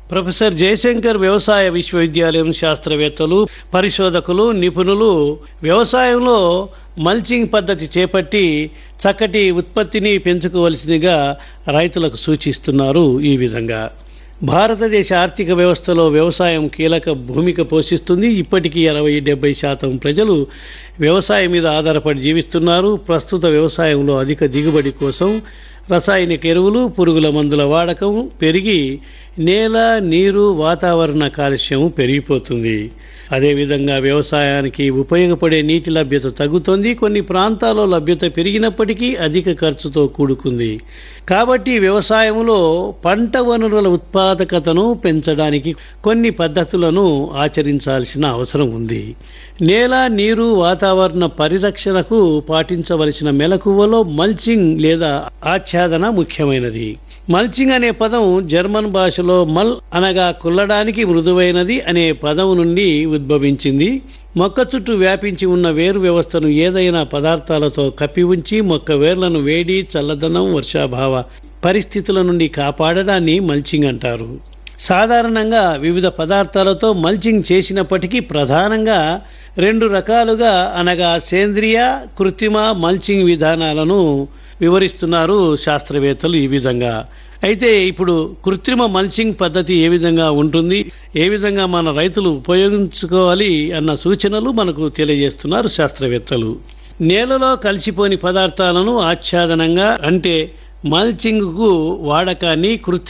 professor Jayashankar వ్యవసాయ విశ్వవిద్యాలయం శాస్త్రవేత్తలు పరిశోధకులు నిపుణులు వ్యవసాయంలో మల్చింగ్ పద్ధతి చేపట్టి చక్కటి ఉత్పత్తిని పెంచుకోవలసిందిగా రైతులకు సూచిస్తున్నారు ఈ విధంగా భారతదేశ ఆర్థిక వ్యవస్థలో వ్యవసాయం కీలక భూమిక పోషిస్తుంది ఇప్పటికీ అరవై డెబ్బై శాతం ప్రజలు వ్యవసాయం మీద ఆధారపడి జీవిస్తున్నారు ప్రస్తుత వ్యవసాయంలో అధిక దిగుబడి కోసం రసాయనిక ఎరువులు పురుగుల మందుల వాడకం పెరిగి నేల నీరు వాతావరణ కాలుష్యం పెరిగిపోతుంది అదేవిధంగా వ్యవసాయానికి ఉపయోగపడే నీటి లభ్యత తగ్గుతోంది కొన్ని ప్రాంతాల్లో లభ్యత పెరిగినప్పటికీ అధిక ఖర్చుతో కూడుకుంది కాబట్టి వ్యవసాయంలో పంట వనరుల ఉత్పాదకతను పెంచడానికి కొన్ని పద్ధతులను ఆచరించాల్సిన అవసరం ఉంది నేల నీరు వాతావరణ పరిరక్షణకు పాటించవలసిన మెలకువలో మల్చింగ్ లేదా ఆచ్ఛాదన ముఖ్యమైనది మల్చింగ్ అనే పదం జర్మన్ భాషలో మల్ అనగా కుల్లడానికి మృదువైనది అనే పదం నుండి ఉద్భవించింది మొక్క చుట్టూ వ్యాపించి ఉన్న వేరు వ్యవస్థను ఏదైనా పదార్థాలతో కప్పి ఉంచి మొక్క వేర్లను వేడి చల్లదనం వర్షాభావ పరిస్థితుల నుండి కాపాడడాన్ని మల్చింగ్ అంటారు సాధారణంగా వివిధ పదార్థాలతో మల్చింగ్ చేసినప్పటికీ ప్రధానంగా రెండు రకాలుగా అనగా సేంద్రియ కృత్రిమ మల్చింగ్ విధానాలను వివరిస్తున్నారు శాస్త్రవేత్తలు ఈ విధంగా అయితే ఇప్పుడు కృత్రిమ మల్చింగ్ పద్ధతి ఏ విధంగా ఉంటుంది ఏ విధంగా మన రైతులు ఉపయోగించుకోవాలి అన్న సూచనలు మనకు తెలియజేస్తున్నారు శాస్త్రవేత్తలు నేలలో కలిసిపోని పదార్థాలను ఆచ్ఛాదనంగా అంటే మల్చింగ్ కు వాడకాన్ని కృత్రిమ